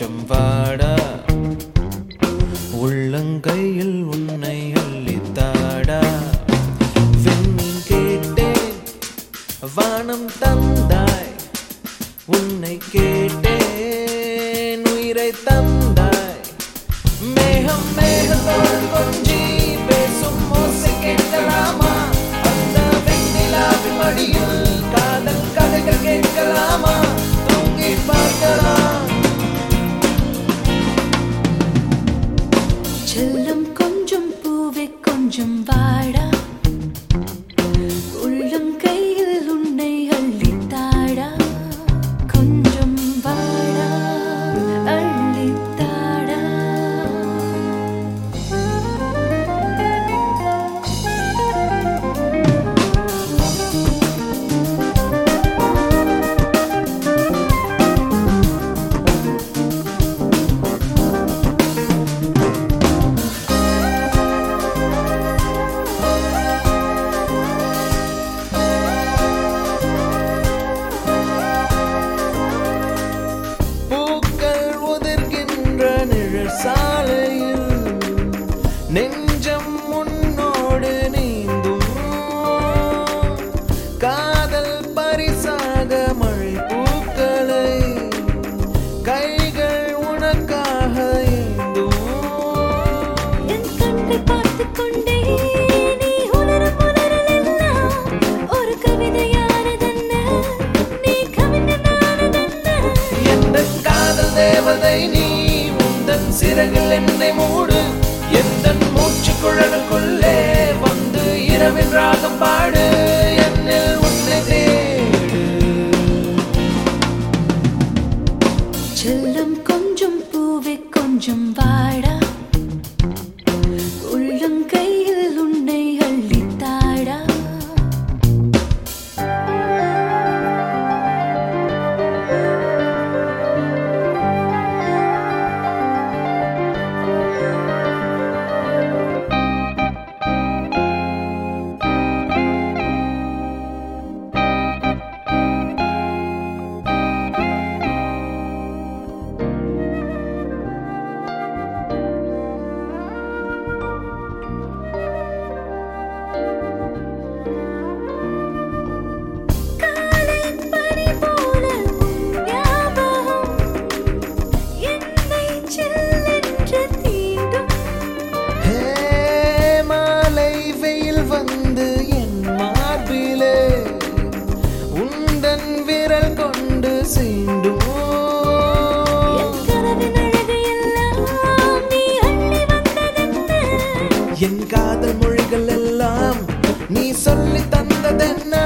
கொஞ்சம் வாடா உள்ளங்கையில் உன்னை அள்ளித்தாடா விண்மீன் கேட்டேன் வானம் தந்தாய் உன்னை கேட்டேன் உயிரை தந்தாய் மேகம் மேகத்தோடு கொஞ்சி பேசும் ஓசை கேட்கலாமா அந்த வெண்ணிலாவின் மடியில் காதல் கதைகள் கேட்கலாமா தூங்கி பார்க்கலாம் செல்லம் கொஞ்சம் பூவே கொஞ்சம் வாடா உள்ளம் கையில் உன்னை அள்ளித்தாடா கொஞ்சம் வாடா அள்ளித்தாடா பூக்கள் உதிர்கின்ற நிழல் சாலையில் நெஞ்சம் முன்னோடு நீந்தும் காதல் பரிசாக மழை பூக்களை கைகள் உனக்காக ஏந்தும் என் கண்ணை பார்த்துக் கொண்டே நீ உணரும் உணரலெல்லாம் ஒரு கவிதையானதென்ன நீ கவிஞனானதென்ன எந்த காதல் தேவதை நீ உந்தன் சிறகில் என்னை மூடு எந்த மூச்சு குழலுக்குள்ளே வந்து இரவின் ராகம் பாடு என்னில் உன்னை தேடு செல்லம் கொஞ்சம் பூவே கொஞ்சம் வாடா உள்ளம் கையில் உன்னை அள்ளித்தாடா காலை பனி போல ஞாபகம் என்னை சில்லென்று தீண்டும் ஹே, மாலை வெயில் வந்து என் மார்பிலே உந்தன் விரல் கொண்டு சீண்டும் என் கனவின் அழகு எல்லாம் நீ அள்ளி வந்ததென்ன என் காதல் மொழிகள் எல்லாம் நீ சொல்லி தந்ததென்ன